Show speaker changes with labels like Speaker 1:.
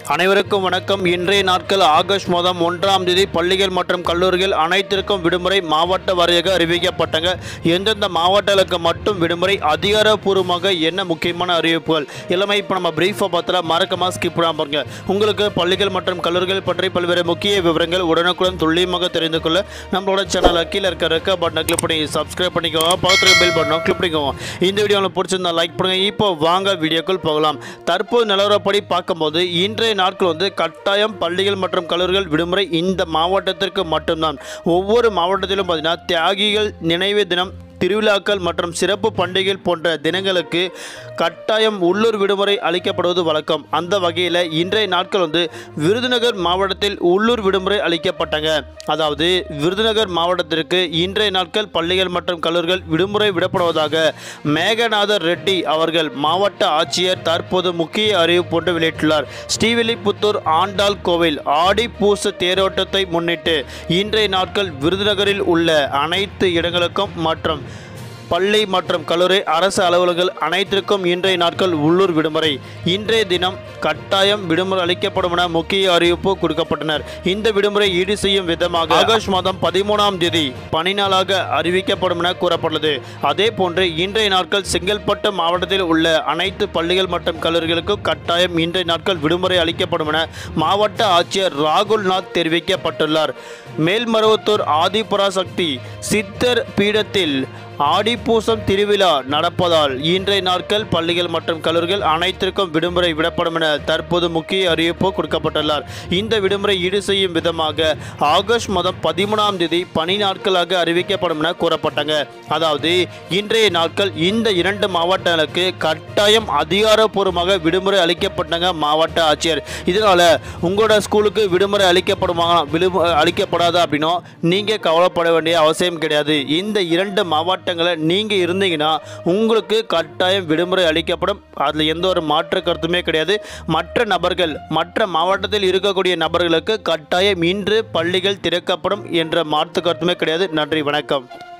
Speaker 1: அனைவருக்கும் வணக்கம் இன்றைய நாட்கள் ஆகஸ்ட் மாதம் ஒன்றாம் தேதி பள்ளிகள் மற்றும் கல்லூரிகள் அனைத்திற்கும் விடுமுறை மாவட்ட வாரியாக அறிவிக்கப்பட்டங்க எந்தெந்த மாவட்டங்களுக்கு மட்டும் விடுமுறை அதிகாரப்பூர்வமாக என்ன முக்கியமான அறிவிப்புகள் எல்லாமே இப்போ நம்ம பிரீஃபாக பார்த்தா மறக்காம ஸ்கிப் பண்ணாம பாருங்க உங்களுக்கு பள்ளிகள் மற்றும் கல்லூரிகள் பற்றி பல்வேறு முக்கிய விவரங்கள் உடனுக்குடன் துல்லியமாக தெரிந்து கொள்ள நம்மளோட சேனலை கீழே இருக்க ரெக்க பட்டனை கிளிக் பண்ணி சப்ஸ்கிரைப் பண்ணிக்கோங்க பக்கத்தில் பெல் பட்டனை கிளிக் பண்ணிக்கோங்க இந்த வீடியோ உங்களுக்கு பிடிச்சிருந்தா லைக் பண்ணுங்க இப்போ வாங்க வீடியோக்குள் போகலாம் தற்போது நிலவரப்படி பார்க்கும்போது இன்றைய நாட்கள் வந்து கட்டாயம் பள்ளிகள் மற்றும் கல்லூரிகள் விடுமுறை இந்த மாவட்டத்திற்கு மட்டும்தான் ஒவ்வொரு மாவட்டத்திலும் பார்த்தீங்கன்னா தியாகிகள் நினைவு தினம் திருவிழாக்கள் மற்றும் சிறப்பு பண்டிகைகள் போன்ற தினங்களுக்கு கட்டாயம் உள்ளூர் விடுமுறை அளிக்கப்படுவது வழக்கம் அந்த வகையில் இன்றைய நாட்கள் வந்து விருதுநகர் மாவட்டத்தில் உள்ளூர் விடுமுறை அளிக்கப்பட்டங்க அதாவது விருதுநகர் மாவட்டத்திற்கு இன்றைய நாட்கள் பள்ளிகள் மற்றும் கல்லூரிகள் விடுமுறை விடப்படுவதாக மேகநாதர் ரெட்டி அவர்கள் மாவட்ட ஆட்சியர் தற்போது முக்கிய அறிவிப்பு ஒன்று வெளியிட்டுள்ளார் ஸ்ரீவில்லிபுத்தூர் ஆண்டாள் கோவில் ஆடி பூச தேரோட்டத்தை முன்னிட்டு இன்றைய நாட்கள் விருதுநகரில் உள்ள அனைத்து இடங்களுக்கும் மற்றும் பள்ளி மற்றும் கல்லூரி அரசு அலுவலகங்கள் அனைத்திற்கும் இன்றைய நாட்கள் உள்ளூர் விடுமுறை இன்றைய தினம் கட்டாயம் விடுமுறை அளிக்கப்படும் என முக்கிய அறிவிப்பு கொடுக்கப்பட்டனர் இந்த விடுமுறை ஈடு செய்யும் விதமாக ஆகஸ்ட் மாதம் பதிமூணாம் தேதி பணி நாளாக அறிவிக்கப்படும் என கூறப்பட்டுள்ளது அதே போன்று இன்றைய நாட்கள் செங்கல்பட்டு மாவட்டத்தில் உள்ள அனைத்து பள்ளிகள் மற்றும் கல்லூரிகளுக்கும் கட்டாயம் இன்றைய நாட்கள் விடுமுறை அளிக்கப்படும் என மாவட்ட ஆட்சியர் ராகுல்நாத் தெரிவிக்கப்பட்டுள்ளார் மேல்மருவத்தூர் ஆதிபராசக்தி சித்தர் பீடத்தில் ஆடிப்பூசம் திருவிழா நடப்பதால் இன்றைய நாட்கள் பள்ளிகள் மற்றும் கல்லூரிகள் அனைத்திற்கும் விடுமுறை விடப்படும் என தற்போது முக்கிய அறிவிப்பு கொடுக்கப்பட்டுள்ளார் இந்த விடுமுறை ஈடு செய்யும் விதமாக ஆகஸ்ட் மாதம் பதிமூணாம் தேதி பணி நாட்களாக அறிவிக்கப்படும் என கூறப்பட்டாங்க அதாவது இன்றைய நாட்கள் இந்த இரண்டு மாவட்டங்களுக்கு கட்டாயம் அதிகாரப்பூர்வமாக விடுமுறை அளிக்கப்பட்டாங்க மாவட்ட ஆட்சியர் இதனால உங்களோட ஸ்கூலுக்கு விடுமுறை அளிக்கப்படுமா விடுமுறை அளிக்கப்படாது அப்படின்னா நீங்க கவலைப்பட வேண்டிய அவசியம் கிடையாது இந்த இரண்டு மாவட்டங்களை நீங்க இருந்தீங்கன்னா உங்களுக்கு கட்டாயம் விடுமுறை அளிக்கப்படும் அதில் எந்த ஒரு மாற்று கருத்துமே கிடையாது மற்ற நபர்கள் மற்ற மாவட்டத்தில் இருக்கக்கூடிய நபர்களுக்கு கட்டாயம் இன்று பள்ளிகள் திறக்கப்படும் என்ற மாற்று கருத்துமே கிடையாது நன்றி வணக்கம்